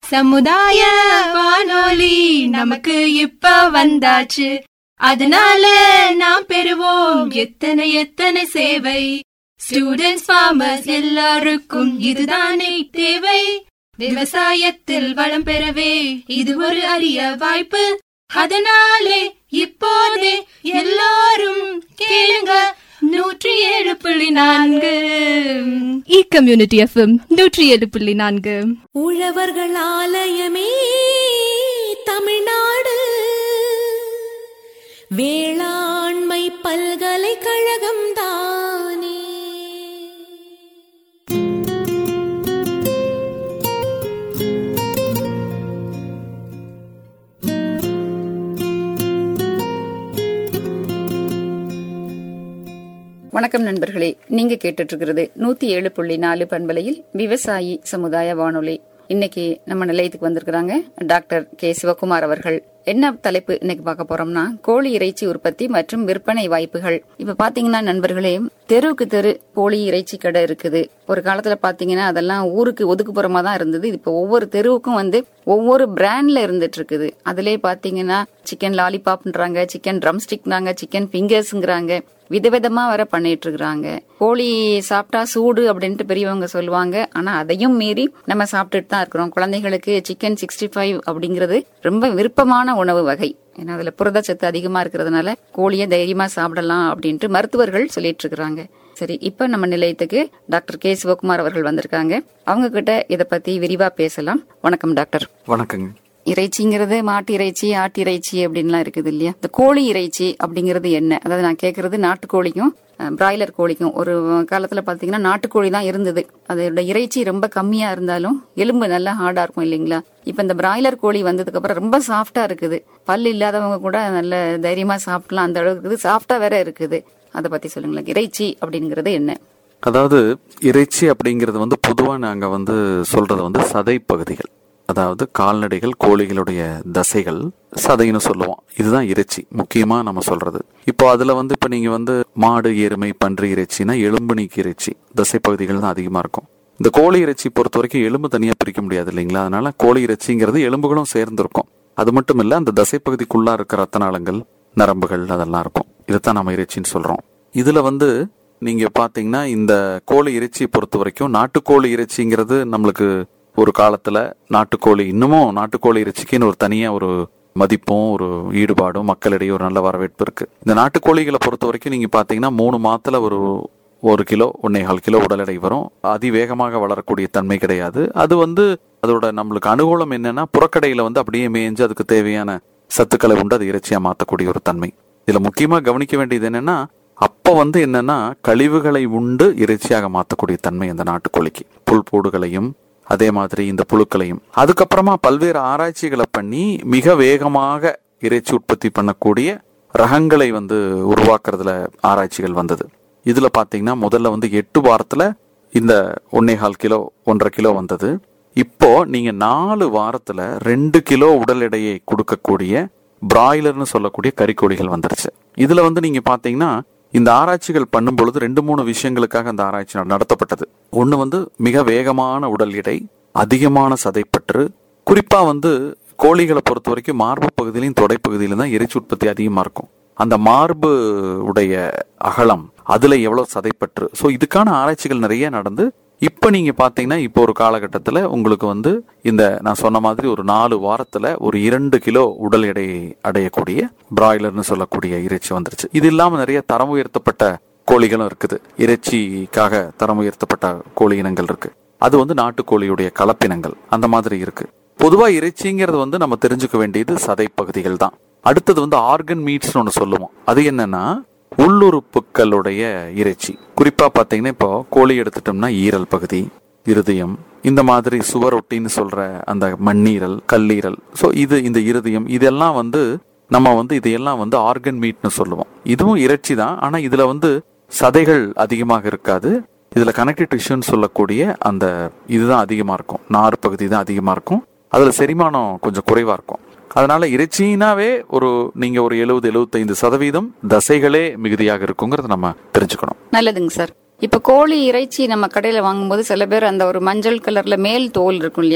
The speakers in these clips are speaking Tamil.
சமுதாய வானொலி நமக்கு இப்ப வந்தாச்சு அதனால நாம் பெறுவோம் எத்தனை எத்தனை சேவை ஸ்டூடெண்ட்ஸ் ஃபார்மர்ஸ் எல்லாருக்கும் இதுதானே தேவை விவசாயத்தில் வளம் பெறவே இது ஒரு அரிய வாய்ப்பு அதனாலே இப்போதே எல்லாரும் கேளுங்க நூற்றி ஏழு புள்ளி நான்கு இ கம்யூனிட்டி எஃப்எம் நூற்றி ஏழு புள்ளி நான்கு உழவர்கள் ஆலயமே தமிழ்நாடு வேளாண்மை பல்கலைக்கழகம் தானே வணக்கம் நண்பர்களே நீங்க கேட்டுட்டு இருக்கிறது நூத்தி ஏழு புள்ளி நாலு பண்பலையில் விவசாயி சமுதாய வானொலி இன்னைக்கு நம்ம நிலையத்துக்கு வந்திருக்கிறாங்க டாக்டர் கே சிவகுமார் அவர்கள் என்ன தலைப்பு இன்னைக்கு பார்க்க போறோம்னா கோழி இறைச்சி உற்பத்தி மற்றும் விற்பனை வாய்ப்புகள் இப்ப பாத்தீங்கன்னா நண்பர்களே தெருவுக்கு தெரு கோழி இறைச்சி கடை இருக்குது ஒரு காலத்துல பாத்தீங்கன்னா அதெல்லாம் ஊருக்கு ஒதுக்குப்புறமா தான் இருந்தது இப்ப ஒவ்வொரு தெருவுக்கும் வந்து ஒவ்வொரு பிராண்ட்ல இருந்துட்டு இருக்குது அதுலயே பாத்தீங்கன்னா சிக்கன் லாலிபாப்ன்றாங்க சிக்கன் ட்ரம் ஸ்டிக்னாங்க சிக்கன் ஃபிங்கர்ஸ்ங்கிறாங்க விதவிதமா வர பண்ணிட்டு இருக்கிறாங்க கோழி சாப்பிட்டா சூடு அப்படின்ட்டு பெரியவங்க சொல்லுவாங்க ஆனா அதையும் மீறி நம்ம சாப்பிட்டுட்டு தான் இருக்கிறோம் குழந்தைகளுக்கு சிக்கன் சிக்ஸ்டி ஃபைவ் அப்படிங்கிறது ரொம்ப விருப்பமான உணவு வகை ஏன்னா அதுல புரதச்சத்து அதிகமா இருக்கிறதுனால கோழியை தைரியமா சாப்பிடலாம் அப்படின்ட்டு மருத்துவர்கள் சொல்லிட்டு இருக்கிறாங்க சரி இப்ப நம்ம நிலையத்துக்கு டாக்டர் கே சிவகுமார் அவர்கள் வந்திருக்காங்க அவங்க கிட்ட இத பத்தி விரிவா பேசலாம் வணக்கம் டாக்டர் வணக்கங்க இறைச்சிங்கிறது மாட்டு இறைச்சி ஆட்டு இறைச்சி அப்படின்லாம் இருக்குது இல்லையா இந்த கோழி இறைச்சி அப்படிங்கிறது என்ன அதாவது நான் கேட்கறது நாட்டுக்கோழிக்கும் அஹ், பிராய்லர் கோழிக்கும் ஒரு காலத்துல பாத்தீங்கன்னா நாட்டுக்கோழி தான் இருந்தது அதோட இறைச்சி ரொம்ப கம்மியா இருந்தாலும் எலும்பு நல்லா ஹார்டா இருக்கும் இல்லைங்களா இப்ப இந்த பிராய்லர் கோழி வந்ததுக்கு அப்புறம் ரொம்ப சாஃப்டா இருக்குது பல் இல்லாதவங்க கூட நல்ல தைரியமா சாப்பிடலாம் அந்த அளவுக்கு இருக்குது சாஃப்டா வேற இருக்குது அதை பத்தி சொல்லுங்களேன் இறைச்சி அப்படிங்கிறது என்ன அதாவது இறைச்சி அப்படிங்கிறது வந்து பொதுவா நாங்க வந்து சொல்றது வந்து சதை பகுதிகள் அதாவது கால்நடைகள் கோழிகளுடைய தசைகள் சதைன்னு சொல்லுவோம் இதுதான் இறைச்சி முக்கியமா நம்ம சொல்றது இப்போ அதுல வந்து இப்ப நீங்க வந்து மாடு எருமை பன்றி இறைச்சினா எலும்பு நீக்கி இறைச்சி தசை பகுதிகள் தான் அதிகமா இருக்கும் இந்த கோழி இறைச்சி பொறுத்த வரைக்கும் எலும்பு தனியா பிரிக்க முடியாது இல்லைங்களா அதனால கோழி இறைச்சிங்கிறது எலும்புகளும் சேர்ந்திருக்கும் அது மட்டும் இல்ல அந்த தசைப்பகுதிக்குள்ளா இருக்கிற ரத்தநாளங்கள் நரம்புகள் அதெல்லாம் இருக்கும் இதைத்தான் நம்ம இறைச்சின்னு சொல்றோம் இதுல வந்து நீங்க பாத்தீங்கன்னா இந்த கோழி இறைச்சியை பொறுத்த வரைக்கும் நாட்டுக்கோழி இறைச்சிங்கிறது நம்மளுக்கு ஒரு காலத்துல நாட்டுக்கோழி இன்னமும் நாட்டுக்கோழி இறைச்சிக்குன்னு ஒரு தனியா ஒரு மதிப்பும் ஒரு ஈடுபாடும் மக்களிடையே ஒரு நல்ல வரவேற்பு இருக்கு இந்த நாட்டுக்கோழிகளை பொறுத்த வரைக்கும் நீங்க பாத்தீங்கன்னா மூணு மாத்துல ஒரு ஒரு கிலோ ஒன்னேகால் கிலோ உடல் எடை வரும் அதிவேகமாக வளரக்கூடிய தன்மை கிடையாது அது வந்து அதோட நம்மளுக்கு அனுகூலம் என்னன்னா புறக்கடையில வந்து அப்படியே மேய்ஞ்சு அதுக்கு தேவையான சத்துக்களை உண்டு அது இறைச்சியா மாத்தக்கூடிய ஒரு தன்மை இதுல முக்கியமா கவனிக்க வேண்டியது என்னன்னா அப்ப வந்து என்னன்னா கழிவுகளை உண்டு இறைச்சியாக மாத்தக்கூடிய தன்மை அந்த நாட்டுக்கோழிக்கு புல்பூடுகளையும் அதே மாதிரி இந்த புழுக்களையும் அதுக்கப்புறமா பல்வேறு ஆராய்ச்சிகளை பண்ணி மிக வேகமாக இறைச்சி உற்பத்தி பண்ணக்கூடிய ரகங்களை வந்து உருவாக்குறதுல ஆராய்ச்சிகள் வந்தது இதுல பாத்தீங்கன்னா முதல்ல வந்து எட்டு வாரத்துல இந்த ஒன்னேகால் கிலோ ஒன்றரை கிலோ வந்தது இப்போ நீங்க நாலு வாரத்துல ரெண்டு கிலோ உடல் எடையை கொடுக்கக்கூடிய பிராய்லர்னு சொல்லக்கூடிய கறிக்கோழிகள் வந்துருச்சு இதுல வந்து நீங்க பாத்தீங்கன்னா இந்த ஆராய்ச்சிகள் பண்ணும் பொழுது ரெண்டு மூணு விஷயங்களுக்காக அந்த ஆராய்ச்சி நட- நடத்தப்பட்டது ஒண்ணு வந்து மிக வேகமான உடல் எடை அதிகமான சதைப்பற்று குறிப்பா வந்து கோழிகளை பொறுத்த வரைக்கும் மார்பு பகுதியிலும் தொடைப்பகுதியிலும் தான் இறைச்சி உற்பத்தி அதிகமா இருக்கும் அந்த மார்பு உடைய அகலம் அதுல எவ்வளவு சதைப்பற்று ஸோ இதுக்கான ஆராய்ச்சிகள் நிறைய நடந்து இப்ப நீங்க பாத்தீங்கன்னா இப்போ ஒரு காலகட்டத்துல உங்களுக்கு வந்து இந்த நான் சொன்ன மாதிரி ஒரு நாலு வாரத்துல ஒரு இரண்டு கிலோ உடல் எடை அடையக்கூடிய பிராய்லர்னு சொல்லக்கூடிய இறைச்சி வந்துருச்சு இது இல்லாம நிறைய தரம் உயர்த்தப்பட்ட கோழிகளும் இருக்குது இறைச்சிக்காக தரம் உயர்த்தப்பட்ட கோழி இனங்கள் இருக்கு அது வந்து நாட்டுக்கோழியுடைய கலப்பினங்கள் அந்த மாதிரி இருக்கு பொதுவா இறைச்சிங்கிறது வந்து நம்ம தெரிஞ்சுக்க வேண்டியது சதை பகுதிகள் தான் அடுத்தது வந்து ஆர்கன் மீட்ஸ் ஒன்று சொல்லுவோம் அது என்னன்னா உள்ளுறுப்புகளுடைய இறைச்சி குறிப்பா பாத்தீங்கன்னா இப்போ கோழி எடுத்துட்டோம்னா ஈரல் பகுதி இருதயம் இந்த மாதிரி சுவரொட்டின்னு சொல்ற அந்த மண்ணீரல் கல்லீரல் ஸோ இது இந்த இருதயம் இதெல்லாம் வந்து நம்ம வந்து இதையெல்லாம் வந்து ஆர்கன் மீட்னு சொல்லுவோம் இதுவும் இறைச்சி தான் ஆனா இதுல வந்து சதைகள் அதிகமாக இருக்காது இதுல கனெக்டிவ் டிஷ்யூன்னு சொல்லக்கூடிய அந்த இதுதான் அதிகமா இருக்கும் நார் பகுதி தான் அதிகமா இருக்கும் அதுல செரிமானம் கொஞ்சம் குறைவா இருக்கும் அதனால இறைச்சினாவே ஒரு நீங்க ஒரு எழுபது எழுபத்தைந்து சதவீதம் தசைகளே மிகுதியாக இருக்குங்கிறத நம்ம தெரிஞ்சுக்கணும் நல்லதுங்க சார் இப்ப கோழி இறைச்சி நம்ம கடையில வாங்கும்போது சில பேர் அந்த ஒரு மஞ்சள் கலர்ல மேல் தோல் இருக்கும் இல்லையா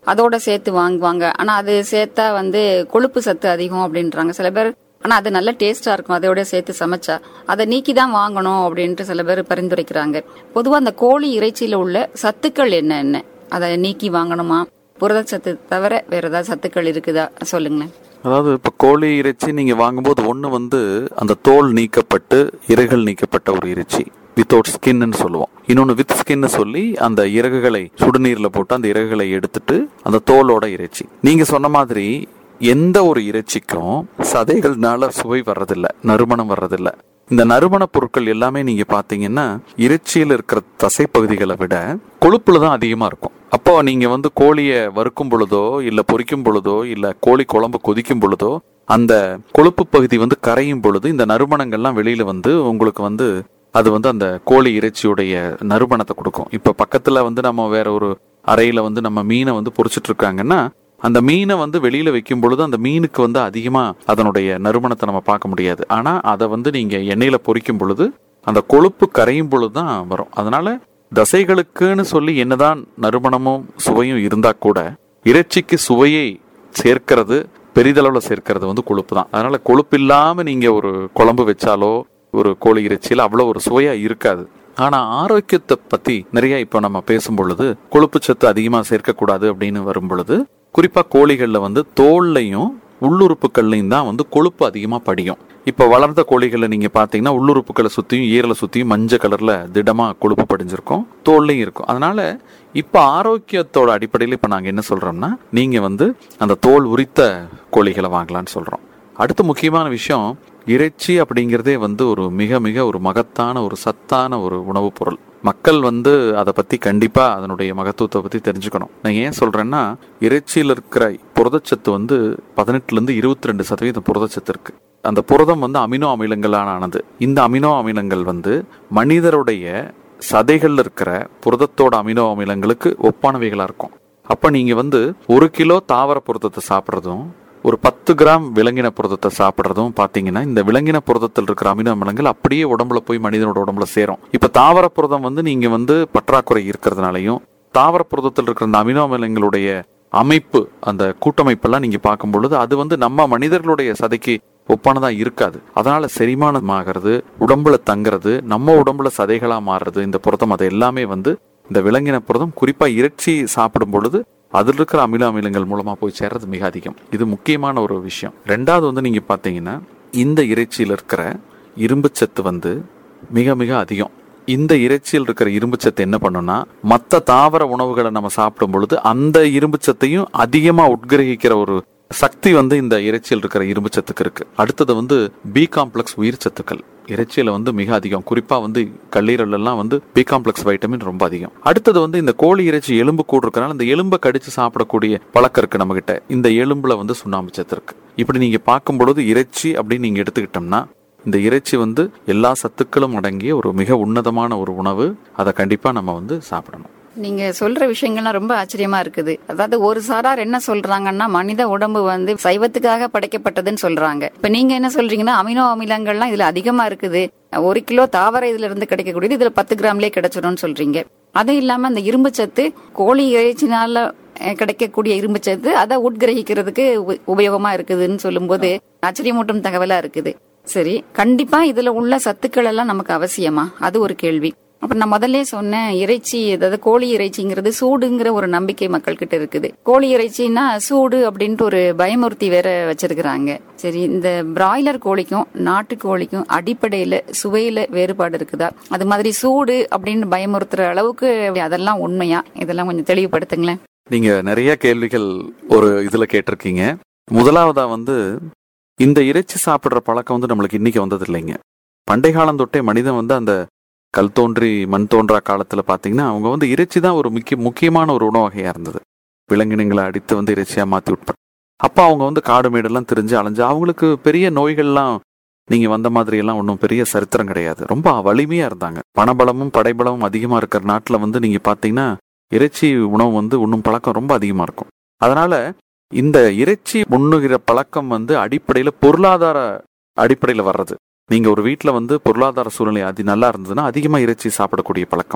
அதோட சேர்த்து வாங்குவாங்க ஆனா அது சேர்த்தா வந்து கொழுப்பு சத்து அதிகம் அப்படின்றாங்க சில பேர் ஆனா அது நல்ல டேஸ்டா இருக்கும் அதோட சேர்த்து சமைச்சா அதை நீக்கி தான் வாங்கணும் அப்படின்ட்டு சில பேர் பரிந்துரைக்கிறாங்க பொதுவா அந்த கோழி இறைச்சியில உள்ள சத்துக்கள் என்ன என்ன அதை நீக்கி வாங்கணுமா புரதச்சத்து தவிர வேற ஏதாவது சத்துக்கள் இருக்குதா சொல்லுங்களேன் அதாவது இப்போ கோழி இறைச்சி நீங்கள் வாங்கும்போது ஒன்று வந்து அந்த தோல் நீக்கப்பட்டு இறகுகள் நீக்கப்பட்ட ஒரு இறைச்சி வித்தவுட் ஸ்கின்னு சொல்லுவோம் இன்னொன்று வித் ஸ்கின்னு சொல்லி அந்த இறகுகளை சுடுநீரில் போட்டு அந்த இறகுகளை எடுத்துட்டு அந்த தோலோட இறைச்சி நீங்கள் சொன்ன மாதிரி எந்த ஒரு இறைச்சிக்கும் சதைகள்னால சுவை வர்றதில்ல நறுமணம் வர்றதில்ல இந்த நறுமண பொருட்கள் எல்லாமே நீங்க பாத்தீங்கன்னா இறைச்சியில் இருக்கிற தசை பகுதிகளை விட கொழுப்புல தான் அதிகமா இருக்கும் அப்போ நீங்க வந்து கோழியை வறுக்கும் பொழுதோ இல்ல பொரிக்கும் பொழுதோ இல்ல கோழி குழம்பு கொதிக்கும் பொழுதோ அந்த கொழுப்பு பகுதி வந்து கரையும் பொழுது இந்த நறுமணங்கள்லாம் வெளியில வந்து உங்களுக்கு வந்து அது வந்து அந்த கோழி இறைச்சியுடைய நறுமணத்தை கொடுக்கும் இப்ப பக்கத்துல வந்து நம்ம வேற ஒரு அறையில வந்து நம்ம மீனை வந்து பொரிச்சிட்டு இருக்காங்கன்னா அந்த மீனை வந்து வெளியில வைக்கும் பொழுது அந்த மீனுக்கு வந்து அதிகமா அதனுடைய நறுமணத்தை நம்ம பார்க்க முடியாது ஆனா அதை வந்து நீங்க எண்ணெயில பொரிக்கும் பொழுது அந்த கொழுப்பு கரையும் பொழுது தான் வரும் அதனால தசைகளுக்குன்னு சொல்லி என்னதான் நறுமணமும் சுவையும் இருந்தா கூட இறைச்சிக்கு சுவையை சேர்க்கிறது பெரிதளவுல சேர்க்கிறது வந்து கொழுப்பு தான் அதனால கொழுப்பு இல்லாம நீங்க ஒரு குழம்பு வச்சாலோ ஒரு கோழி இறைச்சியில அவ்வளவு ஒரு சுவையா இருக்காது ஆனா ஆரோக்கியத்தை பத்தி நிறைய இப்ப நம்ம பேசும் பொழுது கொழுப்பு சத்து அதிகமா சேர்க்கக்கூடாது அப்படின்னு வரும் பொழுது குறிப்பா கோழிகள்ல வந்து தோல்லையும் உள்ளுறுப்புகள்லையும் தான் வந்து கொழுப்பு அதிகமா படியும் இப்ப வளர்ந்த கோழிகளை நீங்க பாத்தீங்கன்னா உள்ளுறுப்புகளை சுத்தியும் ஈரலை சுத்தியும் மஞ்சள் கலர்ல திடமா கொழுப்பு படிஞ்சிருக்கும் தோல்லையும் இருக்கும் அதனால இப்ப ஆரோக்கியத்தோட அடிப்படையில் இப்ப நாங்க என்ன சொல்றோம்னா நீங்க வந்து அந்த தோல் உரித்த கோழிகளை வாங்கலாம்னு சொல்றோம் அடுத்த முக்கியமான விஷயம் இறைச்சி அப்படிங்கிறதே வந்து ஒரு மிக மிக ஒரு மகத்தான ஒரு சத்தான ஒரு உணவுப் பொருள் மக்கள் வந்து அதை பத்தி கண்டிப்பா அதனுடைய மகத்துவத்தை பத்தி தெரிஞ்சுக்கணும் நான் ஏன் சொல்றேன்னா இறைச்சியில் இருக்கிற புரதச்சத்து வந்து பதினெட்டுல இருந்து இருபத்தி ரெண்டு சதவீதம் புரதச்சத்து இருக்கு அந்த புரதம் வந்து அமினோ அமிலங்களால் ஆனது இந்த அமினோ அமிலங்கள் வந்து மனிதருடைய சதைகள்ல இருக்கிற புரதத்தோட அமினோ அமிலங்களுக்கு ஒப்பானவைகளா இருக்கும் அப்ப நீங்க வந்து ஒரு கிலோ தாவர புரதத்தை சாப்பிட்றதும் ஒரு பத்து கிராம் விலங்கின புரதத்தை சாப்பிட்றதும் பாத்தீங்கன்னா இந்த விலங்கின புரதத்தில் இருக்கிற அமினோ அமிலங்கள் அப்படியே உடம்புல போய் மனிதனோட உடம்புல சேரும் இப்ப தாவர புரதம் வந்து நீங்க வந்து பற்றாக்குறை இருக்கிறதுனாலையும் தாவர புரதத்தில் இருக்கிற அந்த அமினோ அமிலங்களுடைய அமைப்பு அந்த கூட்டமைப்பெல்லாம் நீங்க பார்க்கும் பொழுது அது வந்து நம்ம மனிதர்களுடைய சதைக்கு ஒப்பானதா இருக்காது அதனால செரிமானம் ஆகிறது உடம்புல தங்குறது நம்ம உடம்புல சதைகளா மாறுறது இந்த புரதம் அது எல்லாமே வந்து இந்த விலங்கின புரதம் குறிப்பா இறைச்சி சாப்பிடும் பொழுது அதில் இருக்கிற அமில அமிலங்கள் மூலமா போய் சேர்றது மிக அதிகம் இது முக்கியமான ஒரு விஷயம் ரெண்டாவது வந்து நீங்க பாத்தீங்கன்னா இந்த இறைச்சியில் இருக்கிற இரும்புச்சத்து வந்து மிக மிக அதிகம் இந்த இறைச்சியில் இருக்கிற இரும்புச்சத்து என்ன பண்ணும்னா மற்ற தாவர உணவுகளை நம்ம சாப்பிடும் பொழுது அந்த இரும்புச்சத்தையும் அதிகமா உட்கிரகிக்கிற ஒரு சக்தி வந்து இந்த இறைச்சியில் இருக்கிற இரும்புச்சத்துக்கு இருக்கு அடுத்தது வந்து பி காம்ப்ளெக்ஸ் உயிர் சத்துக்கள் இறைச்சியில வந்து மிக அதிகம் குறிப்பா வந்து கல்லீரல் எல்லாம் வந்து பி காம்ப்ளெக்ஸ் வைட்டமின் ரொம்ப அதிகம் அடுத்தது வந்து இந்த கோழி இறைச்சி எலும்பு கூடு இருக்கனால இந்த எலும்பை கடிச்சு சாப்பிடக்கூடிய பழக்கம் இருக்கு நம்ம கிட்ட இந்த எலும்புல வந்து சுண்ணாம்பு சத்து இருக்கு இப்படி நீங்க பார்க்கும் பொழுது இறைச்சி அப்படின்னு நீங்க எடுத்துக்கிட்டோம்னா இந்த இறைச்சி வந்து எல்லா சத்துக்களும் அடங்கிய ஒரு மிக உன்னதமான ஒரு உணவு அதை கண்டிப்பா நம்ம வந்து சாப்பிடணும் நீங்க சொல்ற விஷயங்கள்லாம் ரொம்ப ஆச்சரியமா இருக்குது அதாவது ஒரு சாரார் என்ன சொல்றாங்கன்னா மனித உடம்பு வந்து சைவத்துக்காக படைக்கப்பட்டதுன்னு சொல்றாங்க இப்ப நீங்க என்ன சொல்றீங்கன்னா அமினோ அமிலங்கள்லாம் இதுல அதிகமா இருக்குது ஒரு கிலோ தாவர இதுல இருந்து கிடைக்கக்கூடியது இதுல பத்து கிராம்லயே கிடைச்சிடும்னு சொல்றீங்க அதுவும் இல்லாம அந்த இரும்பு சத்து கோழி இறைச்சினால அஹ், கிடைக்கக்கூடிய இரும்பு சத்து அதை உட்கிரகிக்கிறதுக்கு உப- உபயோகமா இருக்குதுன்னு சொல்லும்போது ஆச்சரியமூட்டும் தகவலா இருக்குது சரி கண்டிப்பா இதுல உள்ள சத்துக்கள் எல்லாம் நமக்கு அவசியமா அது ஒரு கேள்வி அப்ப நான் முதல்ல சொன்னேன் இறைச்சி அதாவது கோழி இறைச்சிங்கிறது சூடுங்கிற ஒரு நம்பிக்கை மக்கள் கிட்ட இருக்குது கோழி இறைச்சின்னா சூடு அப்படின்ட்டு ஒரு பயமுறுத்தி வேற வச்சிருக்கிறாங்க சரி இந்த பிராய்லர் கோழிக்கும் நாட்டு கோழிக்கும் அடிப்படையில சுவையில வேறுபாடு இருக்குதா அது மாதிரி சூடு அப்படின்னு பயமுறுத்துற அளவுக்கு அதெல்லாம் உண்மையா இதெல்லாம் கொஞ்சம் தெளிவுபடுத்துங்களேன் நீங்க நிறைய கேள்விகள் ஒரு இதுல கேட்டிருக்கீங்க முதலாவதா வந்து இந்த இறைச்சி சாப்பிடுற பழக்கம் வந்து நம்மளுக்கு இன்னைக்கு வந்தது இல்லைங்க பண்டை காலம் தொட்டே மனிதன் வந்து அந்த கல் தோன்றி மண் தோன்றா காலத்துல பாத்தீங்கன்னா அவங்க வந்து இறைச்சி தான் ஒரு முக்கிய முக்கியமான ஒரு உணவு வகையா இருந்தது விலங்கினங்களை அடித்து வந்து இறைச்சியா மாத்தி உட்பட அப்ப அவங்க வந்து காடு மேடெல்லாம் தெரிஞ்சு அலைஞ்சு அவங்களுக்கு பெரிய நோய்கள்லாம் நீங்க வந்த மாதிரி எல்லாம் ஒன்றும் பெரிய சரித்திரம் கிடையாது ரொம்ப வலிமையா இருந்தாங்க பணபலமும் படைபலமும் அதிகமா இருக்கிற நாட்டுல வந்து நீங்க பாத்தீங்கன்னா இறைச்சி உணவு வந்து உண்ணும் பழக்கம் ரொம்ப அதிகமா இருக்கும் அதனால இந்த இறைச்சி உண்ணுகிற பழக்கம் வந்து அடிப்படையில பொருளாதார அடிப்படையில வர்றது நீங்க ஒரு வீட்ல வந்து பொருளாதார சூழ்நிலை அது நல்லா இருந்ததுன்னா அதிகமா இறைச்சி சாப்பிடக்கூடிய பழக்கம்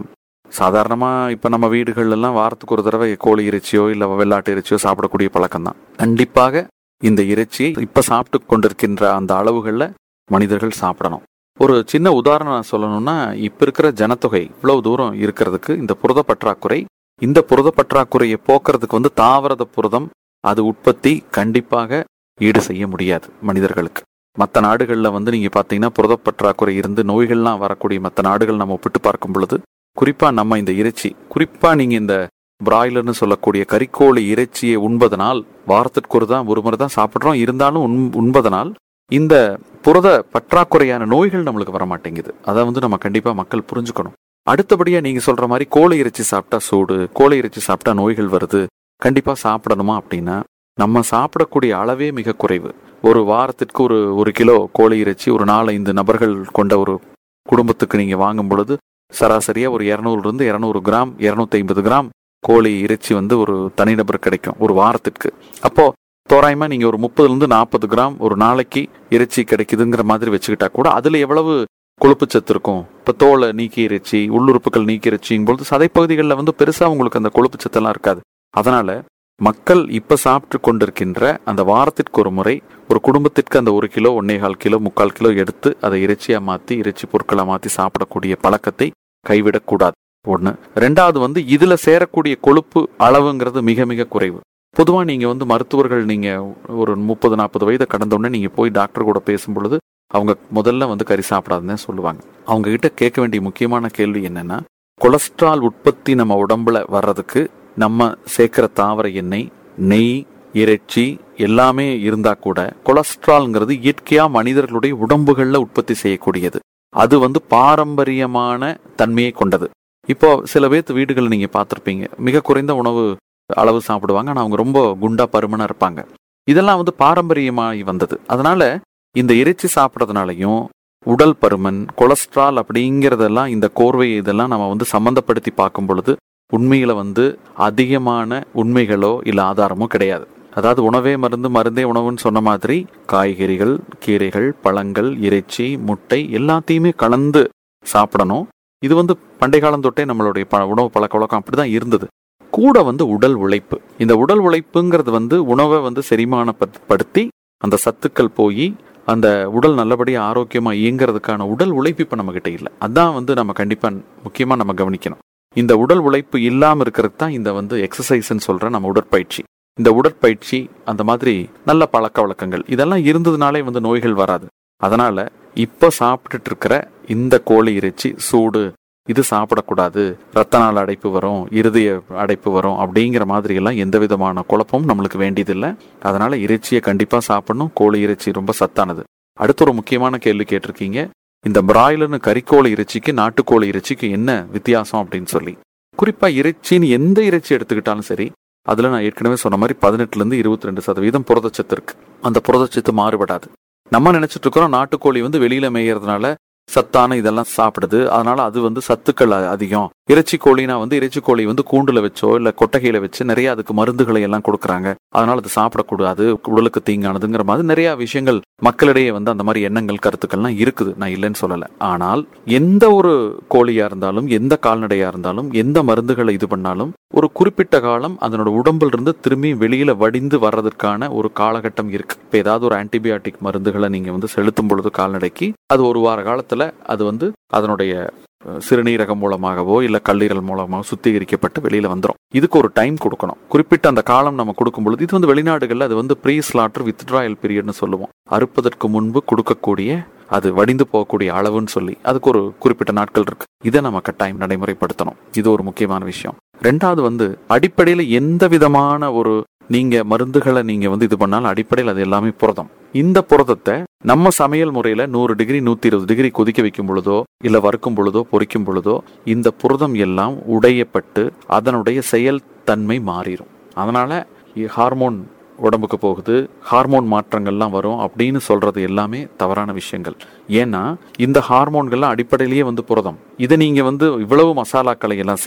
சாதாரணமா இப்ப நம்ம வீடுகள்ல எல்லாம் வாரத்துக்கு ஒரு தடவை கோழி இறைச்சியோ இல்ல வெள்ளாட்டு இறைச்சியோ சாப்பிடக்கூடிய பழக்கம் தான் கண்டிப்பாக இந்த இறைச்சியை இப்ப சாப்பிட்டு கொண்டிருக்கின்ற அந்த அளவுகள்ல மனிதர்கள் சாப்பிடணும் ஒரு சின்ன உதாரணம் சொல்லணும்னா இப்ப இருக்கிற ஜனத்தொகை இவ்வளவு தூரம் இருக்கிறதுக்கு இந்த புரத பற்றாக்குறை இந்த புரத பற்றாக்குறையை போக்குறதுக்கு வந்து தாவரத புரதம் அது உற்பத்தி கண்டிப்பாக ஈடு செய்ய முடியாது மனிதர்களுக்கு மற்ற நாடுகளில் வந்து நீங்க பாத்தீங்கன்னா புரத பற்றாக்குறை இருந்து நோய்கள்லாம் வரக்கூடிய மற்ற நாடுகள் நம்ம ஒப்பிட்டு பார்க்கும் பொழுது குறிப்பா நம்ம இந்த இறைச்சி குறிப்பா நீங்க இந்த பிராய்லர்னு சொல்லக்கூடிய கறிக்கோழி இறைச்சியை உண்பதனால் வாரத்திற்கு ஒரு தான் ஒரு முறை தான் சாப்பிட்றோம் இருந்தாலும் உண் உண்பதனால் இந்த புரத பற்றாக்குறையான நோய்கள் நம்மளுக்கு வர மாட்டேங்குது அதை வந்து நம்ம கண்டிப்பா மக்கள் புரிஞ்சுக்கணும் அடுத்தபடியா நீங்க சொல்ற மாதிரி கோழி இறைச்சி சாப்பிட்டா சூடு கோழி இறைச்சி சாப்பிட்டா நோய்கள் வருது கண்டிப்பா சாப்பிடணுமா அப்படின்னா நம்ம சாப்பிடக்கூடிய அளவே மிக குறைவு ஒரு வாரத்திற்கு ஒரு ஒரு கிலோ கோழி இறைச்சி ஒரு நாலஞ்சு நபர்கள் கொண்ட ஒரு குடும்பத்துக்கு நீங்க வாங்கும் பொழுது சராசரியா ஒரு இருநூறுல இருந்து இருநூறு கிராம் இருநூத்தி ஐம்பது கிராம் கோழி இறைச்சி வந்து ஒரு தனிநபர் கிடைக்கும் ஒரு வாரத்திற்கு அப்போ தோராயமா நீங்க ஒரு முப்பதுல இருந்து நாற்பது கிராம் ஒரு நாளைக்கு இறைச்சி கிடைக்குதுங்கிற மாதிரி வச்சுக்கிட்டா கூட அதுல எவ்வளவு கொழுப்புச்சத்து இருக்கும் இப்ப தோலை நீக்கி இறைச்சி உள்ளுறுப்புகள் நீக்கி இறைச்சிங்கும் பொழுது சதைப்பகுதிகளில் வந்து பெருசா உங்களுக்கு அந்த கொழுப்புச்சத்தெல்லாம் இருக்காது அதனால மக்கள் இப்ப சாப்பிட்டு கொண்டிருக்கின்ற அந்த வாரத்திற்கு ஒரு முறை ஒரு குடும்பத்திற்கு அந்த ஒரு கிலோ ஒன்னேகால் கிலோ முக்கால் கிலோ எடுத்து அதை இறைச்சியா மாத்தி இறைச்சி பொருட்களா மாத்தி சாப்பிடக்கூடிய பழக்கத்தை கைவிடக்கூடாது ஒண்ணு ரெண்டாவது வந்து இதுல சேரக்கூடிய கொழுப்பு அளவுங்கிறது மிக மிக குறைவு பொதுவா நீங்க வந்து மருத்துவர்கள் நீங்க ஒரு முப்பது நாற்பது வயதை கடந்த உடனே நீங்க போய் டாக்டர் கூட பேசும் பொழுது அவங்க முதல்ல வந்து கறி சாப்பிடாதுன்னு சொல்லுவாங்க அவங்க கிட்ட கேட்க வேண்டிய முக்கியமான கேள்வி என்னன்னா கொலஸ்ட்ரால் உற்பத்தி நம்ம உடம்புல வர்றதுக்கு நம்ம சேர்க்கிற தாவர எண்ணெய் நெய் இறைச்சி எல்லாமே இருந்தா கூட கொலஸ்ட்ரால்ங்கிறது இயற்கையா மனிதர்களுடைய உடம்புகள்ல உற்பத்தி செய்யக்கூடியது அது வந்து பாரம்பரியமான தன்மையை கொண்டது இப்போ சில பேர்த்து வீடுகள் நீங்க பார்த்திருப்பீங்க மிக குறைந்த உணவு அளவு சாப்பிடுவாங்க ஆனா அவங்க ரொம்ப குண்டா பருமனா இருப்பாங்க இதெல்லாம் வந்து பாரம்பரியமாகி வந்தது அதனால இந்த இறைச்சி சாப்பிட்றதுனாலையும் உடல் பருமன் கொலஸ்ட்ரால் அப்படிங்கிறதெல்லாம் இந்த கோர்வை இதெல்லாம் நம்ம வந்து சம்பந்தப்படுத்தி பார்க்கும் பொழுது உண்மையில வந்து அதிகமான உண்மைகளோ இல்ல ஆதாரமோ கிடையாது அதாவது உணவே மருந்து மருந்தே உணவுன்னு சொன்ன மாதிரி காய்கறிகள் கீரைகள் பழங்கள் இறைச்சி முட்டை எல்லாத்தையுமே கலந்து சாப்பிடணும் இது வந்து பண்டை காலம் தொட்டே நம்மளுடைய ப உணவு பழக்க வழக்கம் அப்படிதான் இருந்தது கூட வந்து உடல் உழைப்பு இந்த உடல் உழைப்புங்கிறது வந்து உணவை வந்து செரிமானப்படுத்தி அந்த சத்துக்கள் போய் அந்த உடல் நல்லபடியா ஆரோக்கியமா இயங்குறதுக்கான உடல் உழைப்பு இப்ப நம்ம கிட்ட இல்லை அதான் வந்து நம்ம கண்டிப்பா முக்கியமா நம்ம கவனிக்கணும் இந்த உடல் உழைப்பு இல்லாம இருக்கிறது தான் இந்த வந்து எக்ஸசைஸ்ன்னு சொல்ற நம்ம உடற்பயிற்சி இந்த உடற்பயிற்சி அந்த மாதிரி நல்ல பழக்க வழக்கங்கள் இதெல்லாம் இருந்ததுனாலே வந்து நோய்கள் வராது அதனால இப்ப சாப்பிட்டுட்டு இருக்கிற இந்த கோழி இறைச்சி சூடு இது சாப்பிடக்கூடாது ரத்த நாள் அடைப்பு வரும் இருதய அடைப்பு வரும் அப்படிங்கிற மாதிரி எல்லாம் எந்த விதமான குழப்பமும் நம்மளுக்கு வேண்டியதில்லை அதனால இறைச்சியை கண்டிப்பா சாப்பிடணும் கோழி இறைச்சி ரொம்ப சத்தானது அடுத்து ஒரு முக்கியமான கேள்வி கேட்டிருக்கீங்க இந்த பிராய்லர்னு கறிக்கோழி இறைச்சிக்கு நாட்டுக்கோழி இறைச்சிக்கு என்ன வித்தியாசம் அப்படின்னு சொல்லி குறிப்பா இறைச்சின்னு எந்த இறைச்சி எடுத்துக்கிட்டாலும் சரி அதுல நான் ஏற்கனவே சொன்ன மாதிரி பதினெட்டுல இருந்து இருபத்தி ரெண்டு சதவீதம் புரதச்சத்து இருக்கு அந்த புரதச்சத்து மாறுபடாது நம்ம நினைச்சிட்டு இருக்கிறோம் நாட்டுக்கோழி வந்து வெளியில மேயறதுனால சத்தான இதெல்லாம் சாப்பிடுது அதனால அது வந்து சத்துக்கள் அ- அதிகம் இறைச்சி கோழினா வந்து இறைச்சி கோழி வந்து கூண்டுல வச்சோ இல்ல கொட்டகையில வச்சு நிறைய அதுக்கு மருந்துகளை எல்லாம் கொடுக்குறாங்க அதனால அது சாப்பிடக்கூடாது உடலுக்கு தீங்கானதுங்கிற மாதிரி நிறைய விஷயங்கள் மக்களிடையே வந்து அந்த மாதிரி எண்ணங்கள் கருத்துக்கள்லாம் இருக்குது நான் இல்லைன்னு சொல்லல ஆனால் எந்த ஒரு கோழியா இருந்தாலும் எந்த கால்நடையா இருந்தாலும் எந்த மருந்துகளை இது பண்ணாலும் ஒரு குறிப்பிட்ட காலம் அதனோட உடம்புல இருந்து திரும்பி வெளியில வடிந்து வர்றதற்கான ஒரு காலகட்டம் இருக்கு இப்ப ஏதாவது ஒரு ஆன்டிபயாட்டிக் மருந்துகளை நீங்க வந்து செலுத்தும் பொழுது கால்நடைக்கு அது ஒரு வார காலத்துல அது வந்து அதனுடைய அஹ், சிறுநீரகம் மூலமாகவோ இல்ல கல்லீரல் மூலமாகவோ சுத்திகரிக்கப்பட்டு வெளியில வந்துரும் இதுக்கு ஒரு டைம் கொடுக்கணும் குறிப்பிட்ட அந்த காலம் நம்ம கொடுக்கும் பொழுது இது வந்து வெளிநாடுகள்ல அது வந்து ப்ரீ ஸ்லாட்டர் வித்ட்ராயல் பீரியட்னு சொல்லுவோம் அறுப்பதற்கு முன்பு கொடுக்கக்கூடிய அது வடிந்து போகக்கூடிய அளவுன்னு சொல்லி அதுக்கு ஒரு குறிப்பிட்ட நாட்கள் இருக்கு இதை நம்ம கட்டாயம் நடைமுறைப்படுத்தணும் இது ஒரு முக்கியமான விஷயம் ரெண்டாவது வந்து அடிப்படையில எந்த விதமான ஒரு நீங்க மருந்துகளை நீங்க வந்து இது பண்ணாலும் அடிப்படையில் அது எல்லாமே புரதம் இந்த புரதத்தை நம்ம சமையல் முறையில நூறு டிகிரி நூத்தி இருபது டிகிரி கொதிக்க வைக்கும் பொழுதோ இல்ல வறுக்கும் பொழுதோ பொரிக்கும் பொழுதோ இந்த புரதம் எல்லாம் உடையப்பட்டு அதனுடைய செயல் தன்மை மாறிடும் அதனால இ- ஹார்மோன் உடம்புக்கு போகுது ஹார்மோன் மாற்றங்கள்லாம் வரும் அப்படின்னு சொல்றது எல்லாமே தவறான விஷயங்கள் ஏன்னா இந்த ஹார்மோன்கள்லாம் அடிப்படையிலேயே வந்து புரதம் இதை நீங்க வந்து இவ்வளவு மசாலாக்களை எல்லாம் சேர்த்து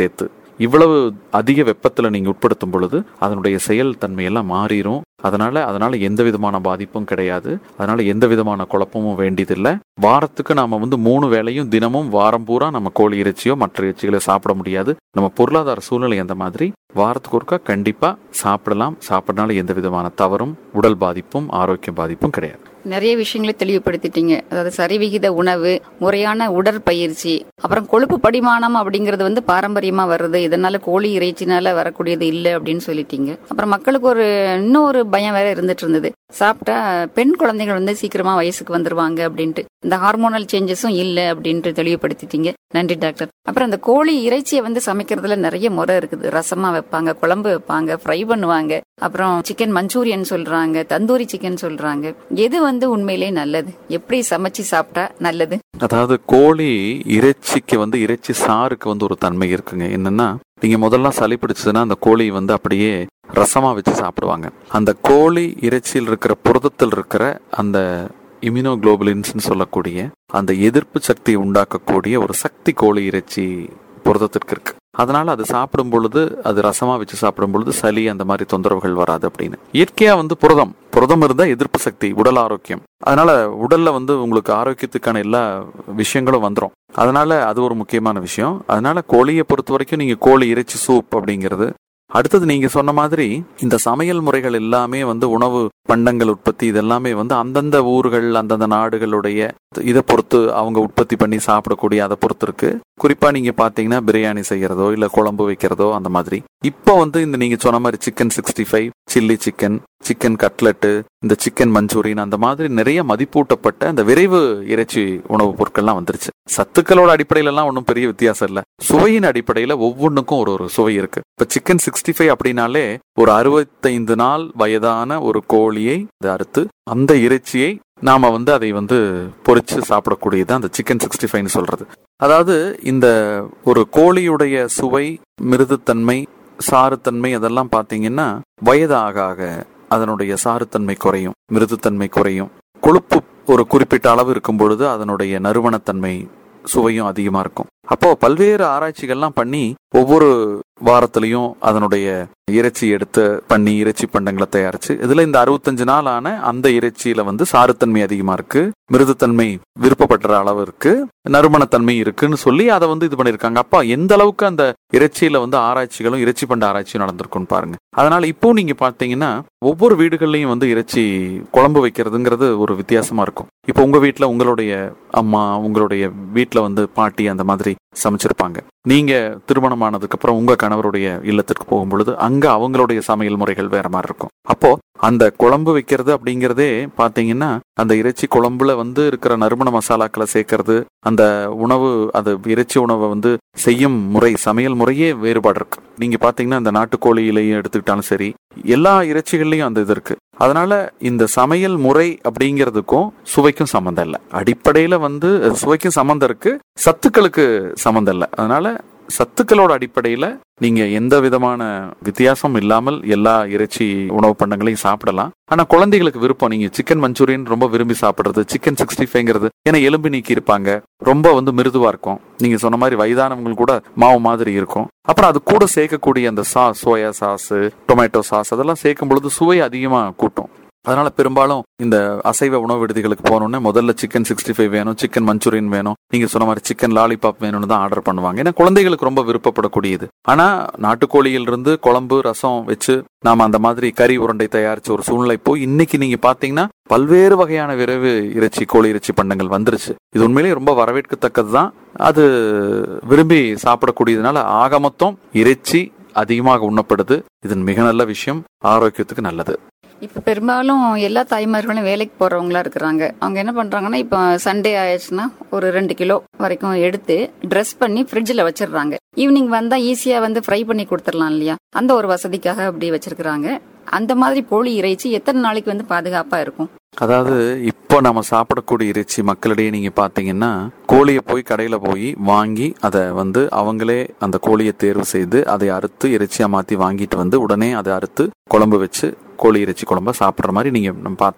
இவ்வளவு அதிக வெப்பத்துல நீங்க உட்படுத்தும் பொழுது அதனுடைய செயல் தன்மையெல்லாம் மாறிடும் அதனால அதனால எந்த விதமான பாதிப்பும் கிடையாது அதனால எந்த விதமான குழப்பமும் வேண்டியதில்லை வாரத்துக்கு நாம வந்து மூணு வேளையும் தினமும் வாரம் பூரா நம்ம கோழி இறைச்சியோ மற்ற இறைச்சிகளை சாப்பிட முடியாது நம்ம பொருளாதார சூழ்நிலை அந்த மாதிரி வாரத்துக்கு ஒருக்கா கண்டிப்பா சாப்பிடலாம் சாப்பிடனால எந்த விதமான தவறும் உடல் பாதிப்பும் ஆரோக்கிய பாதிப்பும் கிடையாது நிறைய விஷயங்களை தெளிவுபடுத்திட்டீங்க அதாவது சரிவிகித உணவு முறையான உடற்பயிற்சி அப்புறம் கொழுப்பு படிமானம் அப்படிங்கிறது வந்து பாரம்பரியமா வருது இதனால கோழி இறைச்சினால வரக்கூடியது இல்லை அப்படின்னு சொல்லிட்டீங்க அப்புறம் மக்களுக்கு ஒரு இன்னொரு பயம் வேற இருந்துட்டு இருந்தது சாப்பிட்டா பெண் குழந்தைகள் வந்து சீக்கிரமா வயசுக்கு வந்துருவாங்க அப்படின்ட்டு இந்த ஹார்மோனல் சேஞ்சஸும் இல்லை அப்படின்ட்டு தெளிவுபடுத்திட்டீங்க நன்றி டாக்டர் அப்புறம் அந்த கோழி இறைச்சியை வந்து சமைக்கிறதுல நிறைய முறை இருக்குது ரசமா வைப்பாங்க குழம்பு வைப்பாங்க ஃப்ரை பண்ணுவாங்க அப்புறம் சிக்கன் மஞ்சூரியன் சொல்றாங்க தந்தூரி சிக்கன் சொல்றாங்க எது வந்து உண்மையிலேயே நல்லது எப்படி சமைச்சு சாப்பிட்டா நல்லது அதாவது கோழி இறைச்சிக்கு வந்து இறைச்சி சாருக்கு வந்து ஒரு தன்மை இருக்குங்க என்னன்னா நீங்க முதல்ல சளி பிடிச்சதுன்னா அந்த கோழி வந்து அப்படியே ரசமா வச்சு சாப்பிடுவாங்க அந்த கோழி இறைச்சியில் இருக்கிற புரதத்தில் இருக்கிற அந்த இம்யூனோகுளோபுலின்ஸ் சொல்லக்கூடிய அந்த எதிர்ப்பு சக்தியை உண்டாக்கக்கூடிய ஒரு சக்தி கோழி இறைச்சி புரதத்திற்கு இருக்கு அதனால அது சாப்பிடும் பொழுது அது ரசமா வச்சு சாப்பிடும் பொழுது சளி அந்த மாதிரி தொந்தரவுகள் வராது அப்படின்னு இயற்கையா வந்து புரதம் புரதம் இருந்தா எதிர்ப்பு சக்தி உடல் ஆரோக்கியம் அதனால உடல்ல வந்து உங்களுக்கு ஆரோக்கியத்துக்கான எல்லா விஷயங்களும் வந்துடும் அதனால அது ஒரு முக்கியமான விஷயம் அதனால கோழியை பொறுத்த வரைக்கும் நீங்க கோழி இறைச்சி சூப் அப்படிங்கிறது அடுத்தது நீங்க சொன்ன மாதிரி இந்த சமையல் முறைகள் எல்லாமே வந்து உணவு பண்டங்கள் உற்பத்தி இதெல்லாமே வந்து அந்தந்த ஊர்கள் அந்தந்த நாடுகளுடைய இதை பொறுத்து அவங்க உற்பத்தி பண்ணி சாப்பிடக்கூடிய அதை பொறுத்து இருக்கு குறிப்பா நீங்க பாத்தீங்கன்னா பிரியாணி செய்யறதோ இல்ல குழம்பு வைக்கிறதோ அந்த மாதிரி இப்போ வந்து இந்த நீங்க சொன்ன மாதிரி chicken sixty five chilli chicken chicken cutlet இந்த சிக்கன் மஞ்சூரியன் அந்த மாதிரி நிறைய மதிப்பூட்டப்பட்ட அந்த விரைவு இறைச்சி உணவுப் பொருட்கள்லாம் வந்துருச்சு சத்துக்களோட அடிப்படையில எல்லாம் ஒன்றும் பெரிய வித்தியாசம் இல்ல சுவையின் அடிப்படையில ஒவ்வொன்றுக்கும் ஒரு ஒரு சுவை இருக்கு இப்ப சிக்கன் சிக்ஸ்டி ஃபைவ் அப்படின்னாலே ஒரு அறுபத்தைந்து நாள் வயதான ஒரு கோழியை அறுத்து அந்த இறைச்சியை நாம வந்து அதை வந்து பொரிச்சு சாப்பிடக்கூடியது அந்த சிக்கன் சிக்ஸ்டி ஃபைவ்னு சொல்றது அதாவது இந்த ஒரு கோழியுடைய சுவை மிருதுத்தன்மை சாறுத்தன்மை அதெல்லாம் பாத்தீங்கன்னா வயது ஆக ஆக அதனுடைய சாறுத்தன்மை குறையும் மிருதுத்தன்மை குறையும் கொழுப்பு ஒரு குறிப்பிட்ட அளவு இருக்கும் பொழுது அதனுடைய நறுமணத்தன்மை சுவையும் அதிகமா இருக்கும் அப்போ பல்வேறு ஆராய்ச்சிகள்லாம் பண்ணி ஒவ்வொரு வாரத்திலையும் அதனுடைய இறைச்சி எடுத்து பண்ணி இறைச்சி பண்டங்களை தயாரிச்சு இதுல இந்த அறுபத்தஞ்சு நாள் ஆன அந்த இறைச்சியில வந்து சாறுத்தன்மை அதிகமா இருக்கு மிருதுத்தன்மை விருப்பப்படுற அளவு இருக்கு நறுமணத்தன்மை இருக்குன்னு சொல்லி அதை வந்து இது பண்ணிருக்காங்க அப்பா எந்த அளவுக்கு அந்த இறைச்சியில வந்து ஆராய்ச்சிகளும் இறைச்சி பண்ட ஆராய்ச்சியும் நடந்திருக்குன்னு பாருங்க அதனால இப்போ நீங்க பாத்தீங்கன்னா ஒவ்வொரு வீடுகள்லயும் வந்து இறைச்சி குழம்பு வைக்கிறதுங்கிறது ஒரு வித்தியாசமா இருக்கும் இப்போ உங்க வீட்டுல உங்களுடைய அம்மா உங்களுடைய வீட்டுல வந்து பாட்டி அந்த மாதிரி சமைச்சிருப்பாங்க நீங்க திருமணமானதுக்கு அப்புறம் உங்க கணவருடைய இல்லத்திற்கு போகும் பொழுது அங்க அவங்களுடைய சமையல் முறைகள் வேற மாதிரி இருக்கும் அப்போ அந்த குழம்பு வைக்கிறது அப்படிங்கறதே பாத்தீங்கன்னா அந்த இறைச்சி குழம்புல வந்து இருக்கிற நறுமண மசாலாக்களை சேர்க்கறது அந்த உணவு அந்த இறைச்சி உணவை வந்து செய்யும் முறை சமையல் முறையே வேறுபாடு இருக்கு நீங்க பாத்தீங்கன்னா இந்த நாட்டுக்கோழியிலையும் எடுத்துக்கிட்டாலும் சரி எல்லா இறைச்சிகள்லயும் அந்த இது இருக்கு அதனால இந்த சமையல் முறை அப்படிங்கிறதுக்கும் சுவைக்கும் சம்மந்தம் இல்லை அடிப்படையில வந்து சுவைக்கும் சம்மந்தம் இருக்கு சத்துக்களுக்கு சம்மந்தம் இல்லை அதனால சத்துக்களோட அடிப்படையில நீங்க எந்த விதமான வித்தியாசம் இல்லாமல் எல்லா இறைச்சி உணவு பண்டங்களையும் சாப்பிடலாம் ஆனா குழந்தைகளுக்கு விருப்பம் நீங்க சிக்கன் மஞ்சூரியன் ரொம்ப விரும்பி சாப்பிடுறது சிக்கன் சிக்ஸ்டி ஃபைவ்ங்கிறது ஏன்னா எலும்பு நீக்கி இருப்பாங்க ரொம்ப வந்து மிருதுவா இருக்கும் நீங்க சொன்ன மாதிரி வயதானவங்க கூட மாவு மாதிரி இருக்கும் அப்புறம் அது கூட சேர்க்கக்கூடிய அந்த sauce soya sauce tomato sauce அதெல்லாம் சேர்க்கும் பொழுது சுவை அதிகமா கூட்டும் அதனால பெரும்பாலும் இந்த அசைவ உணவு விடுதிகளுக்கு போனோடனே முதல்ல சிக்கன் சிக்ஸ்டி ஃபைவ் வேணும் சிக்கன் மஞ்சூரியன் வேணும் நீங்க சொன்ன மாதிரி சிக்கன் லாலிபாப் வேணும்னு தான் ஆர்டர் பண்ணுவாங்க ஏன்னா குழந்தைகளுக்கு ரொம்ப விருப்பப்படக்கூடியது ஆனா நாட்டுக்கோழியில் இருந்து குழம்பு ரசம் வச்சு நாம அந்த மாதிரி கறி உருண்டை தயாரிச்ச ஒரு சூழ்நிலை போய் இன்னைக்கு நீங்க பாத்தீங்கன்னா பல்வேறு வகையான விரைவு இறைச்சி கோழி இறைச்சி பண்டங்கள் வந்துருச்சு இது உண்மையிலேயே ரொம்ப வரவேற்கத்தக்கது தான் அது விரும்பி சாப்பிடக்கூடியதுனால ஆக மொத்தம் இறைச்சி அதிகமாக உண்ணப்படுது இது மிக நல்ல விஷயம் ஆரோக்கியத்துக்கு நல்லது இப்ப பெரும்பாலும் எல்லா தாய்மார்களும் வேலைக்கு போறவங்களா இருக்கிறாங்க அவங்க என்ன பண்றாங்கன்னா இப்ப சண்டே ஆயிடுச்சுன்னா ஒரு ரெண்டு கிலோ வரைக்கும் எடுத்து ட்ரெஸ் பண்ணி ஃப்ரிட்ஜில் வச்சிடுறாங்க ஈவினிங் வந்தா ஈஸியா வந்து ஃப்ரை பண்ணி கொடுத்துடலாம் இல்லையா அந்த ஒரு வசதிக்காக அப்படி வச்சிருக்கிறாங்க அந்த மாதிரி கோழி இறைச்சி எத்தனை நாளைக்கு வந்து பாதுகாப்பா இருக்கும் அதாவது இப்போ நம்ம சாப்பிடக்கூடிய இறைச்சி மக்களிடையே நீங்க பாத்தீங்கன்னா கோழியை போய் கடையில போய் வாங்கி அதை வந்து அவங்களே அந்த கோழியை தேர்வு செய்து அதை அறுத்து இறைச்சியா மாத்தி வாங்கிட்டு வந்து உடனே அதை அறுத்து குழம்பு வச்சு கோழி இறைச்சி குழம்ப சாப்பிடுற மாதிரி நீங்க நம்ம பார்த்திருப்போம்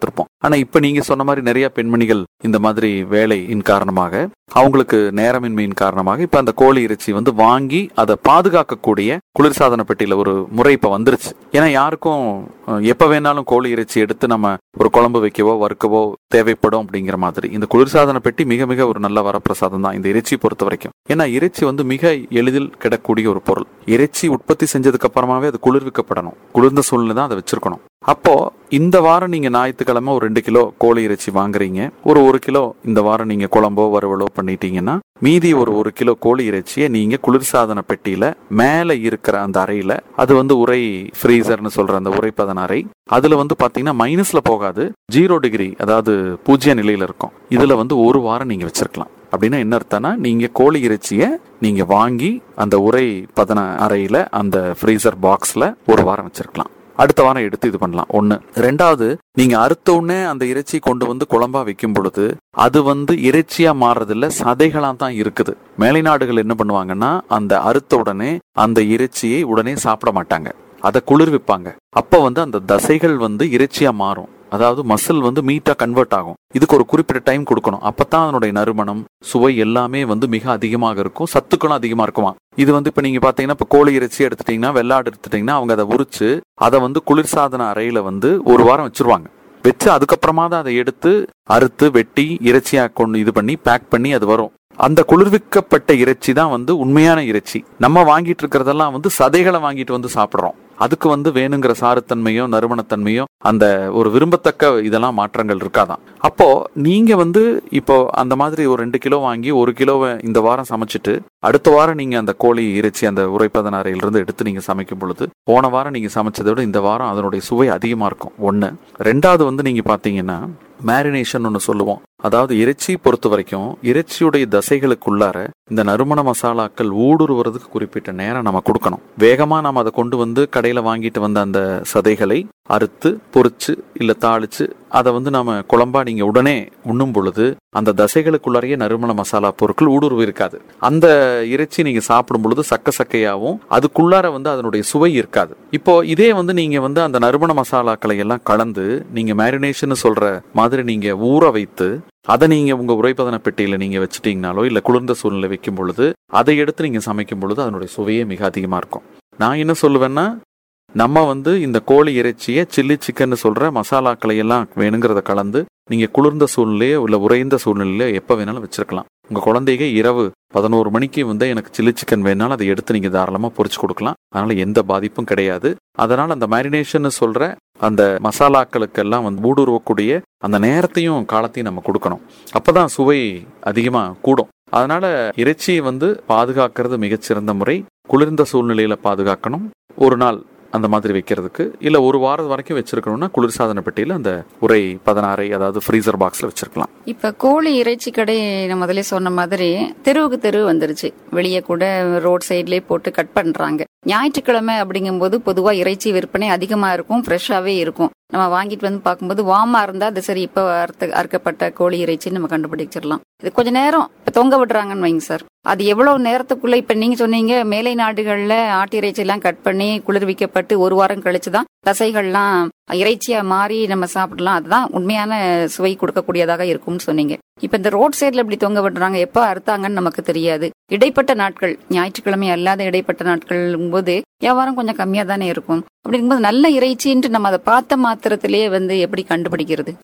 ஆனா இப்ப நீங்க சொன்ன மாதிரி நிறைய பெண்மணிகள் இந்த மாதிரி வேலையின் காரணமாக அவங்களுக்கு நேரமின்மையின் காரணமாக இப்ப அந்த கோழி இறைச்சி வந்து வாங்கி அதை பாதுகாக்கக்கூடிய குளிர்சாதன பெட்டியில ஒரு முறை இப்ப வந்துருச்சு ஏன்னா யாருக்கும் அஹ், எப்ப வேணாலும் கோழி இறைச்சி எடுத்து நம்ம ஒரு குழம்பு வைக்கவோ வறுக்கவோ தேவைப்படும் அப்படிங்கிற மாதிரி இந்த குளிர்சாதன பெட்டி மிக மிக ஒரு நல்ல வரப்பிரசாதம் தான் இந்த இறைச்சி பொறுத்த வரைக்கும் ஏன்னா இறைச்சி வந்து மிக எளிதில் கிடக்கூடிய ஒரு பொருள் இறைச்சி உற்பத்தி செஞ்சதுக்கு அப்புறமாவே அது குளிர்விக்கப்படணும் குளிர்ந்த சூழ்நிலை தான் அதை வச்சிருக்கணும் அப்போ இந்த வாரம் நீங்க ஞாயிற்றுக்கிழமை ஒரு ரெண்டு கிலோ கோழி இறைச்சி வாங்குறீங்க ஒரு ஒரு கிலோ இந்த வாரம் நீங்க குழம்போ வறுவலோ பண்ணிட்டீங்கன்னா மீதி ஒரு ஒரு கிலோ கோழி இறைச்சியை நீங்க குளிர்சாதன பெட்டியில மேல இருக்கிற அந்த அறையில அது வந்து உரை ஃப்ரீசர்னு சொல்ற அந்த உரைப்பதன அறை அதுல வந்து பாத்தீங்கன்னா மைனஸ்ல போகாது ஜீரோ டிகிரி அதாவது பூஜ்ய நிலையில இருக்கும் இதுல வந்து ஒரு வாரம் நீங்க வச்சிருக்கலாம் அப்படின்னா என்ன அர்த்தம்னா நீங்க கோழி இறைச்சியை நீங்க வாங்கி அந்த உரை பதன அறையில அந்த ஃப்ரீசர் பாக்ஸ்ல ஒரு வாரம் வச்சிருக்கலாம் அடுத்த வாரம் எடுத்து இது பண்ணலாம் ஒண்ணு ரெண்டாவது நீங்க அறுத்த உடனே அந்த இறைச்சி கொண்டு வந்து குழம்பா வைக்கும் பொழுது அது வந்து இறைச்சியா மாறுறதில்ல சதைகளா தான் இருக்குது மேலை நாடுகள் என்ன பண்ணுவாங்கன்னா அந்த அறுத்த உடனே அந்த இறைச்சியை உடனே சாப்பிட மாட்டாங்க அதை குளிர்விப்பாங்க அப்ப வந்து அந்த தசைகள் வந்து இறைச்சியா மாறும் அதாவது மசில் வந்து மீட்டா கன்வெர்ட் ஆகும் இதுக்கு ஒரு குறிப்பிட்ட டைம் கொடுக்கணும் அப்பதான் அதனுடைய நறுமணம் சுவை எல்லாமே வந்து மிக அதிகமாக இருக்கும் சத்துக்களும் அதிகமா இருக்குமா இது வந்து இப்ப நீங்க பாத்தீங்கன்னா இப்ப கோழி இறைச்சி எடுத்துட்டீங்கன்னா வெள்ளாடு எடுத்துட்டீங்கன்னா அவங்க அதை உரிச்சு அதை வந்து குளிர்சாதன அறையில வந்து ஒரு வாரம் வச்சிருவாங்க வச்சு அதுக்கப்புறமா தான் அதை எடுத்து அறுத்து வெட்டி இறைச்சியா கொண்டு இது பண்ணி பேக் பண்ணி அது வரும் அந்த குளிர்விக்கப்பட்ட இறைச்சி தான் வந்து உண்மையான இறைச்சி நம்ம வாங்கிட்டு இருக்கிறதெல்லாம் வந்து சதைகளை வாங்கிட்டு வந்து சாப்பிடுறோம் அதுக்கு வந்து வேணுங்கிற சாறுத்தன்மையோ நறுமணத்தன்மையோ அந்த ஒரு விரும்பத்தக்க இதெல்லாம் மாற்றங்கள் இருக்காதான் அப்போ நீங்க வந்து இப்போ அந்த மாதிரி ஒரு ரெண்டு கிலோ வாங்கி ஒரு கிலோவை இந்த வாரம் சமைச்சிட்டு அடுத்த வாரம் நீங்க அந்த கோழி இறைச்சி அந்த உரைப்பதன அறையிலிருந்து எடுத்து நீங்க சமைக்கும் பொழுது போன வாரம் நீங்க சமைச்சதை விட இந்த வாரம் அதனுடைய சுவை அதிகமா இருக்கும் ஒண்ணு ரெண்டாவது வந்து நீங்க பாத்தீங்கன்னா மேரினேஷன் ஒன்று சொல்லுவோம் அதாவது இறைச்சி பொறுத்த வரைக்கும் இறைச்சியுடைய தசைகளுக்குள்ளார இந்த நறுமண மசாலாக்கள் ஊடுருவறதுக்கு குறிப்பிட்ட நேரம் நம்ம கொடுக்கணும் வேகமா நம்ம அதை கொண்டு வந்து கடையில வாங்கிட்டு வந்த அந்த சதைகளை அறுத்து பொரிச்சு இல்ல தாளிச்சு அதை வந்து நாம குழம்பா நீங்க உடனே உண்ணும் பொழுது அந்த தசைகளுக்குள்ளாரையே நறுமண மசாலா பொருட்கள் ஊடுருவி இருக்காது அந்த இறைச்சி நீங்க சாப்பிடும் பொழுது சக்க சக்கையாவும் அதுக்குள்ளார வந்து அதனுடைய சுவை இருக்காது இப்போ இதே வந்து நீங்க வந்து அந்த நறுமண மசாலாக்களை எல்லாம் கலந்து நீங்க மேரினேஷன் சொல்ற மாதிரி நீங்க ஊற வைத்து அதை நீங்க உங்க உரைப்பதன பெட்டியில நீங்க வச்சுட்டீங்கனாலோ இல்ல குளிர்ந்த சூழ்நிலை வைக்கும் பொழுது அதை எடுத்து நீங்க சமைக்கும் பொழுது அதனுடைய சுவையே மிக அதிகமா இருக்கும் நான் என்ன சொல்லுவேன்னா நம்ம வந்து இந்த கோழி இறைச்சியை சில்லி சிக்கன் சொல்ற மசாலாக்களை எல்லாம் வேணுங்கிறத கலந்து நீங்க குளிர்ந்த சூழ்நிலையோ இல்ல உறைந்த சூழ்நிலையில எப்ப வேணாலும் வச்சிருக்கலாம் உங்க குழந்தைங்க இரவு பதினோரு மணிக்கு வந்து எனக்கு சில்லி சிக்கன் வேணாலும் அதை எடுத்து நீங்க தாராளமா பொரிச்சு கொடுக்கலாம் அதனால எந்த பாதிப்பும் கிடையாது அதனால அந்த மேரினேஷன் சொல்ற அந்த மசாலாக்களுக்கெல்லாம் வந்து ஊடுருவக்கூடிய அந்த நேரத்தையும் காலத்தையும் நம்ம கொடுக்கணும் அப்பதான் சுவை அதிகமா கூடும் அதனால இறைச்சியை வந்து பாதுகாக்கிறது மிகச்சிறந்த முறை குளிர்ந்த சூழ்நிலையில பாதுகாக்கணும் ஒரு நாள் அந்த மாதிரி வைக்கிறதுக்கு இல்ல ஒரு வாரம் வரைக்கும் வச்சிருக்கணும்னா குளிர்சாதன பெட்டியில அந்த உரை பதினாறை அதாவது ஃப்ரீசர் பாக்ஸ்ல வச்சிருக்கலாம் இப்ப கோழி இறைச்சி கடை நான் முதல்ல சொன்ன மாதிரி தெருவுக்கு தெரு வந்துருச்சு வெளியே கூட ரோட் சைட்லயே போட்டு கட் பண்றாங்க ஞாயிற்றுக்கிழமை அப்படிங்கும்போது பொதுவா இறைச்சி விற்பனை அதிகமா இருக்கும் ஃப்ரெஷ்ஷாவே இருக்கும் நம்ம வாங்கிட்டு வந்து பார்க்கும்போது வாமா இருந்தா அது சரி இப்ப அறுத்த அறுக்கப்பட்ட கோழி இறைச்சி நம்ம கண்டுபிடிச்சிடலாம் இது கொஞ்ச நேரம் இப்ப தொங்க விடுறாங்கன்னு வைங்க சார் அது எவ்வளவு நேரத்துக்குள்ள இப்ப நீங்க சொன்னீங்க மேலை நாடுகள்ல ஆட்டு இறைச்சி எல்லாம் கட் பண்ணி குளிர்விக்கப்பட்டு ஒரு வாரம் கழிச்சுதான் தசைகள்லாம் இறைச்சியா மாறி நம்ம சாப்பிடலாம் அதுதான் உண்மையான சுவை கொடுக்கக்கூடியதாக இருக்கும்னு சொன்னீங்க இப்ப இந்த ரோட் சைடுல இப்படி தொங்க விடுறாங்க எப்ப அறுத்தாங்கன்னு நமக்கு தெரியாது இடைப்பட்ட நாட்கள் ஞாயிற்றுக்கிழமை அல்லாத இடைப்பட்ட நாட்கள் போது வியாபாரம் கொஞ்சம் கம்மியா தானே இருக்கும் அப்படிங்கும்போது நல்ல இறைச்சின்ட்டு நம்ம அதை பார்த்த மாத்திரத்திலேயே வந்து எப்படி கண்டுபிடிக்கிறது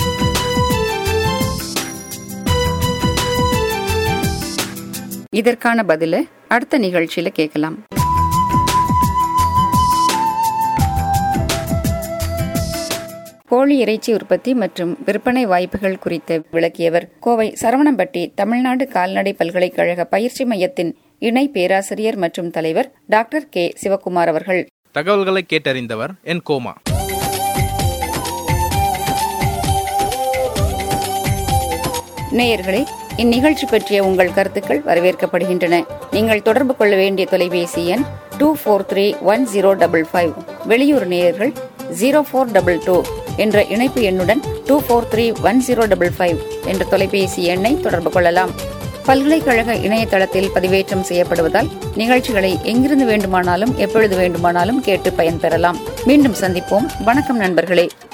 இதற்கான பதில அடுத்த நிகழ்ச்சியில கேட்கலாம் கோழி இறைச்சி உற்பத்தி மற்றும் விற்பனை வாய்ப்புகள் குறித்து விளக்கியவர் கோவை சரவணம்பட்டி தமிழ்நாடு கால்நடை பல்கலைக்கழக பயிற்சி மையத்தின் இணை பேராசிரியர் மற்றும் தலைவர் டாக்டர் கே சிவகுமார் அவர்கள் தகவல்களை கேட்டறிந்தவர் என் கோமா நேயர்களே இந்நிகழ்ச்சி பற்றிய உங்கள் கருத்துக்கள் வரவேற்கப்படுகின்றன நீங்கள் தொடர்பு கொள்ள வேண்டிய தொலைபேசி எண் two four three one zero double five வெளியூர் நேயர்கள் ஜீரோ ஃபோர் டபுள் டூ என்ற இணைப்பு எண்ணுடன் two four three one zero double five என்ற தொலைபேசி எண்ணை தொடர்பு கொள்ளலாம் பல்கலைக்கழக இணையதளத்தில் பதிவேற்றம் செய்யப்படுவதால் நிகழ்ச்சிகளை எங்கிருந்து வேண்டுமானாலும் எப்பொழுது வேண்டுமானாலும் கேட்டு பயன்பெறலாம் மீண்டும் சந்திப்போம் வணக்கம் நண்பர்களே